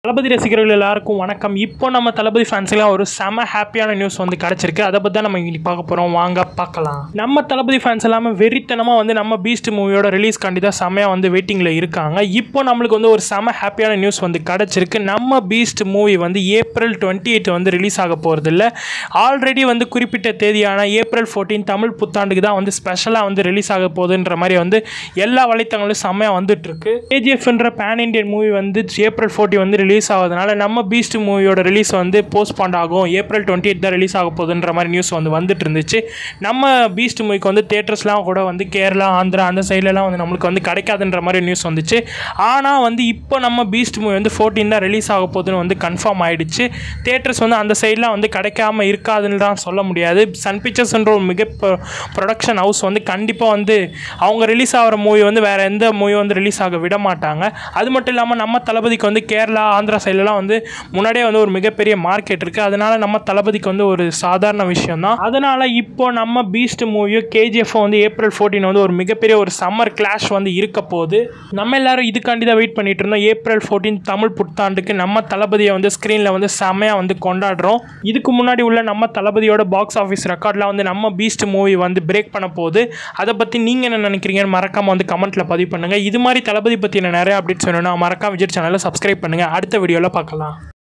தளபதி ரசிகர்கள் எல்லாருக்கும் வணக்கம் இப்போ நம்ம தளபதி ஃபேன்ஸ்லாம் ஒரு செம ஹாப்பியான நியூஸ் வந்து கிடச்சிருக்கு அதை பற்றி தான் நம்ம இன்னைக்கு பார்க்க போகிறோம் வாங்க பார்க்கலாம் நம்ம தளபதி ஃபேன்ஸ் எல்லாமே வெறித்தனமாக வந்து நம்ம பீஸ்ட் மூவியோட ரிலீஸ் தான் செமையாக வந்து வெயிட்டிங்கில் இருக்காங்க இப்போ நம்மளுக்கு வந்து ஒரு செம ஹாப்பியான நியூஸ் வந்து கிடச்சிருக்கு நம்ம பீஸ்ட் மூவி வந்து ஏப்ரல் டுவெண்ட்டி எயிட் வந்து ரிலீஸ் ஆக போகிறது இல்லை ஆல்ரெடி வந்து குறிப்பிட்ட தேதியான ஏப்ரல் ஃபோர்டீன் தமிழ் புத்தாண்டுக்கு தான் வந்து ஸ்பெஷலாக வந்து ரிலீஸ் ஆக போகுதுன்ற மாதிரி வந்து எல்லா வலைத்தங்களும் செம்மையாக வந்துட்டு இருக்கு கேஜிஎஃப்ன்ற பேன் இண்டியன் மூவி வந்து ஏப்ரல் ஃபோர்ட்டி வந்து ரிலீஸ் ஆகுதுனால நம்ம பீஸ்ட் மூவியோட ரிலீஸ் வந்து போஸ்ட்பாண்ட் ஆகும் ஏப்ரல் டுவெண்ட்டி எயிட் தான் ரிலீஸ் ஆக போகுதுன்ற மாதிரி நியூஸ் வந்து வந்துட்டு இருந்துச்சு நம்ம பீஸ்ட் மூவிக்கு வந்து தேட்டர்ஸ்லாம் கூட வந்து கேரளா ஆந்திரா அந்த சைட்லலாம் வந்து நம்மளுக்கு வந்து கிடைக்காதுன்ற மாதிரி நியூஸ் வந்துச்சு ஆனால் வந்து இப்போ நம்ம பீஸ்ட் மூவி வந்து ஃபோர்டீன் தான் ரிலீஸ் ஆக போகுதுன்னு வந்து கன்ஃபார்ம் ஆயிடுச்சு தேட்டர்ஸ் வந்து அந்த சைட்லாம் வந்து கிடைக்காம இருக்காதுன்னு தான் சொல்ல முடியாது சன் பிக்சர்ஸ்ன்ற ஒரு மிக ப்ரொடக்ஷன் ஹவுஸ் வந்து கண்டிப்பாக வந்து அவங்க ரிலீஸ் ஆகிற மூவி வந்து வேறு எந்த மூவி வந்து ரிலீஸ் ஆக விட மாட்டாங்க அது மட்டும் இல்லாமல் நம்ம தளபதிக்கு வந்து கேரளா ஆந்திரா சைட்லலாம் வந்து முன்னாடியே வந்து ஒரு மிகப்பெரிய மார்க்கெட் இருக்குது அதனால நம்ம தளபதிக்கு வந்து ஒரு சாதாரண விஷயம் தான் அதனால் இப்போ நம்ம பீஸ்ட் மூவியும் கேஜிஎஃப் வந்து ஏப்ரல் ஃபோர்டீன் வந்து ஒரு மிகப்பெரிய ஒரு சம்மர் கிளாஷ் வந்து இருக்க போகுது நம்ம எல்லாரும் இதுக்காண்டி தான் வெயிட் பண்ணிட்டு இருந்தோம் ஏப்ரல் ஃபோர்டீன் தமிழ் புத்தாண்டுக்கு நம்ம தளபதியை வந்து ஸ்க்ரீனில் வந்து செம்மையாக வந்து கொண்டாடுறோம் இதுக்கு முன்னாடி உள்ள நம்ம தளபதியோட பாக்ஸ் ஆஃபீஸ் ரெக்கார்ட்லாம் வந்து நம்ம பீஸ்ட் மூவி வந்து பிரேக் பண்ண போகுது அதை பற்றி நீங்கள் என்ன நினைக்கிறீங்கன்னு மறக்காமல் வந்து கமெண்ட்டில் பதிவு பண்ணுங்கள் இது மாதிரி தளபதி பற்றின நிறைய அப்டேட்ஸ் வேணும்னா மறக்காம விஜய் சேனலை சப்ஸ்கிரைப் பண்ணுங்கள் அடுத்த வீடியோவில் பார்க்கலாம்